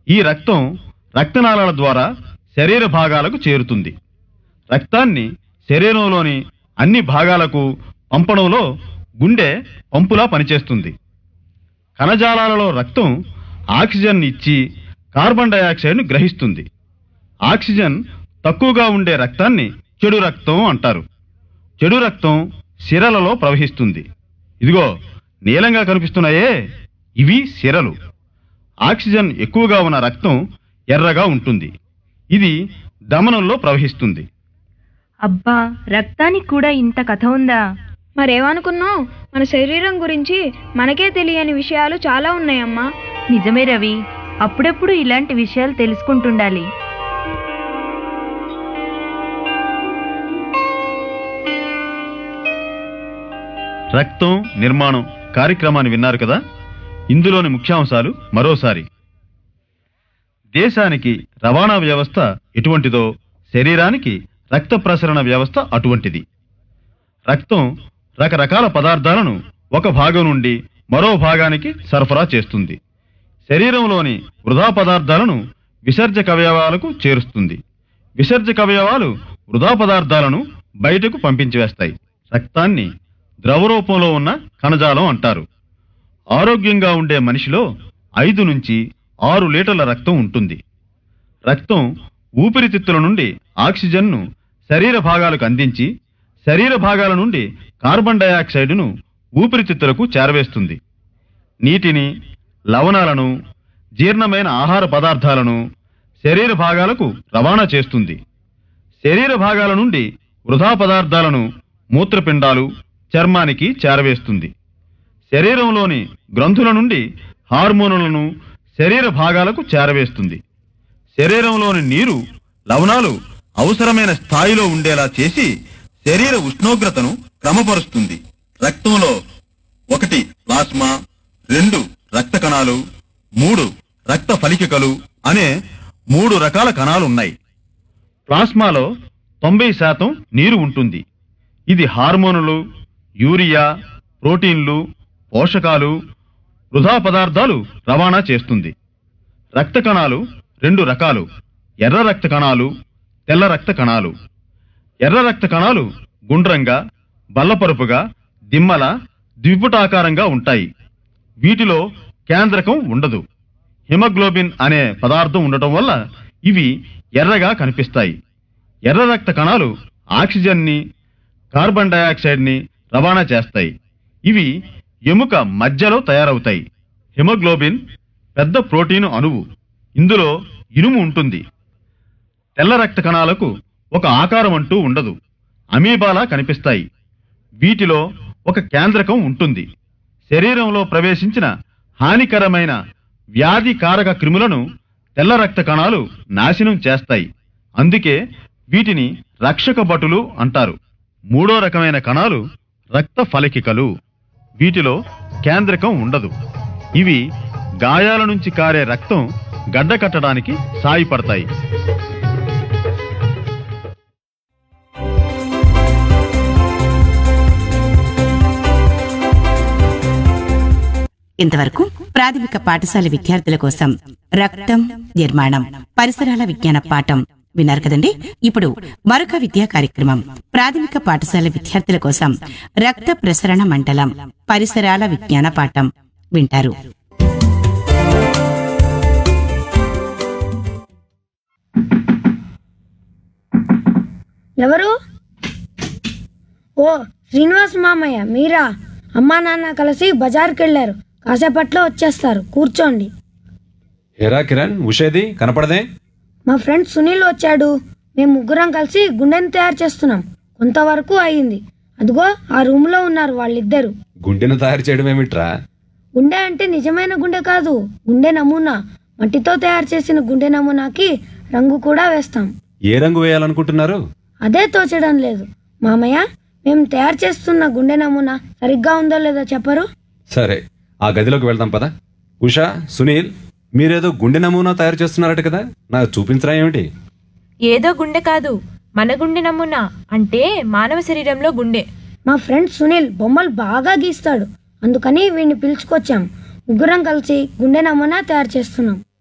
ఈ రక్తం రక్తనాళాల ద్వారా శరీర భాగాలకు చేరుతుంది రక్తాన్ని శరీరంలోని అన్ని భాగాలకు పంపడంలో గుండె పంపులా పనిచేస్తుంది కణజాలాలలో రక్తం ఆక్సిజన్ ఇచ్చి కార్బన్ డయాక్సైడ్ను గ్రహిస్తుంది ఆక్సిజన్ తక్కువగా ఉండే రక్తాన్ని చెడు రక్తం అంటారు చెడు రక్తం సిరలలో ప్రవహిస్తుంది ఇదిగో నీలంగా కనిపిస్తున్నాయే ఇవి సిరలు ఆక్సిజన్ ఎక్కువగా ఉన్న రక్తం ఎర్రగా ఉంటుంది ఇది దమనంలో ప్రవహిస్తుంది అబ్బా రక్తానికి కూడా ఇంత కథ ఉందా మరేమనుకున్నావు మన శరీరం గురించి మనకే తెలియని విషయాలు చాలా ఉన్నాయమ్మా నిజమే రవి అప్పుడప్పుడు ఇలాంటి విషయాలు తెలుసుకుంటుండాలి రక్తం నిర్మాణం కార్యక్రమాన్ని విన్నారు కదా ఇందులోని ముఖ్యాంశాలు మరోసారి దేశానికి రవాణా వ్యవస్థ ఎటువంటిదో శరీరానికి రక్త ప్రసరణ వ్యవస్థ అటువంటిది రక్తం రకరకాల పదార్థాలను ఒక భాగం నుండి మరో భాగానికి సరఫరా చేస్తుంది శరీరంలోని వృధా పదార్థాలను విసర్జక అవయవాలకు చేరుస్తుంది విసర్జక అవయవాలు వృధా పదార్థాలను బయటకు పంపించివేస్తాయి రక్తాన్ని ద్రవ రూపంలో ఉన్న కణజాలం అంటారు ఆరోగ్యంగా ఉండే మనిషిలో ఐదు నుంచి ఆరు లీటర్ల రక్తం ఉంటుంది రక్తం ఊపిరితిత్తుల నుండి ఆక్సిజన్ను శరీర భాగాలకు అందించి శరీర భాగాల నుండి కార్బన్ డయాక్సైడ్ను ఊపిరితిత్తులకు చేరవేస్తుంది నీటిని లవణాలను జీర్ణమైన ఆహార పదార్థాలను శరీర భాగాలకు రవాణా చేస్తుంది శరీర భాగాల నుండి వృధా పదార్థాలను మూత్రపిండాలు చర్మానికి చేరవేస్తుంది శరీరంలోని గ్రంథుల నుండి హార్మోనులను శరీర భాగాలకు చేరవేస్తుంది శరీరంలోని నీరు లవణాలు అవసరమైన స్థాయిలో ఉండేలా చేసి శరీర ఉష్ణోగ్రతను క్రమపరుస్తుంది రక్తంలో ఒకటి ప్లాస్మా రెండు రక్త కణాలు మూడు రక్త ఫలికలు అనే మూడు రకాల కణాలు ఉన్నాయి ప్లాస్మాలో తొంభై శాతం నీరు ఉంటుంది ఇది హార్మోనులు యూరియా ప్రోటీన్లు పోషకాలు వృధా పదార్థాలు రవాణా చేస్తుంది రక్త కణాలు రెండు రకాలు ఎర్ర రక్త కణాలు తెల్ల రక్త కణాలు ఎర్ర రక్త కణాలు గుండ్రంగా బల్లపరుపుగా దిమ్మల ద్విపుటాకారంగా ఉంటాయి వీటిలో కేంద్రకం ఉండదు హిమోగ్లోబిన్ అనే పదార్థం ఉండటం వల్ల ఇవి ఎర్రగా కనిపిస్తాయి ఎర్ర రక్త కణాలు ఆక్సిజన్ని కార్బన్ డయాక్సైడ్ని రవాణా చేస్తాయి ఇవి ఎముక మధ్యలో తయారవుతాయి హిమోగ్లోబిన్ పెద్ద ప్రోటీను అణువు ఇందులో ఇనుము ఉంటుంది తెల్ల రక్త కణాలకు ఒక ఆకారం అంటూ ఉండదు అమీబాలా కనిపిస్తాయి వీటిలో ఒక కేంద్రకం ఉంటుంది శరీరంలో ప్రవేశించిన హానికరమైన వ్యాధి కారక క్రిములను తెల్ల రక్త కణాలు నాశనం చేస్తాయి అందుకే వీటిని రక్షక భటులు అంటారు మూడో రకమైన కణాలు రక్త ఫలకికలు వీటిలో కేంద్రకం ఉండదు ఇవి గాయాల నుంచి కారే రక్తం గడ్డ కట్టడానికి సాయపడతాయి ఇంతవరకు ప్రాథమిక పాఠశాల విద్యార్థుల కోసం రక్తం నిర్మాణం పరిసరాల విజ్ఞాన పాఠం విన్నారు కదండి ఇప్పుడు మరొక విద్యా కార్యక్రమం ప్రాథమిక పాఠశాల విద్యార్థుల కోసం రక్త ప్రసరణ మండలం పరిసరాల విజ్ఞాన పాఠం వింటారు ఎవరు ఓ శ్రీనివాస్ మామయ్య మీరా అమ్మా నాన్న కలిసి బజార్కి వెళ్ళారు కాసేపట్లో వచ్చేస్తారు కూర్చోండి ఏరా కిరణ్ ఉషేది కనపడదే మా ఫ్రెండ్ సునీల్ వచ్చాడు మేము ముగ్గురం కలిసి గుండెని తయారు చేస్తున్నాం కొంతవరకు అయ్యింది అదిగో ఆ రూమ్లో ఉన్నారు వాళ్ళిద్దరు గుండెను తయారు చేయడం ఏమిట్రా గుండె అంటే నిజమైన గుండె కాదు గుండె నమూనా మట్టితో తయారు చేసిన గుండె నమూనాకి రంగు కూడా వేస్తాం ఏ రంగు వేయాలనుకుంటున్నారు అదే తోచడం లేదు మామయ్య మేము తయారు చేస్తున్న గుండె నమూనా సరిగ్గా ఉందో లేదో చెప్పరు సరే ఆ గదిలోకి వెళ్దాం పదా ఉషా సునీల్ మీరేదో గుండె నమూనా తయారు చేస్తున్నారట కదా నాకు చూపించరా ఏమిటి ఏదో గుండె కాదు మన గుండె నమూనా అంటే మానవ శరీరంలో గుండె మా ఫ్రెండ్ సునీల్ బొమ్మలు బాగా గీస్తాడు అందుకని వీడిని పిలుచుకొచ్చాం ముగ్గురం కలిసి గుండె నమూనా తయారు చేస్తున్నాం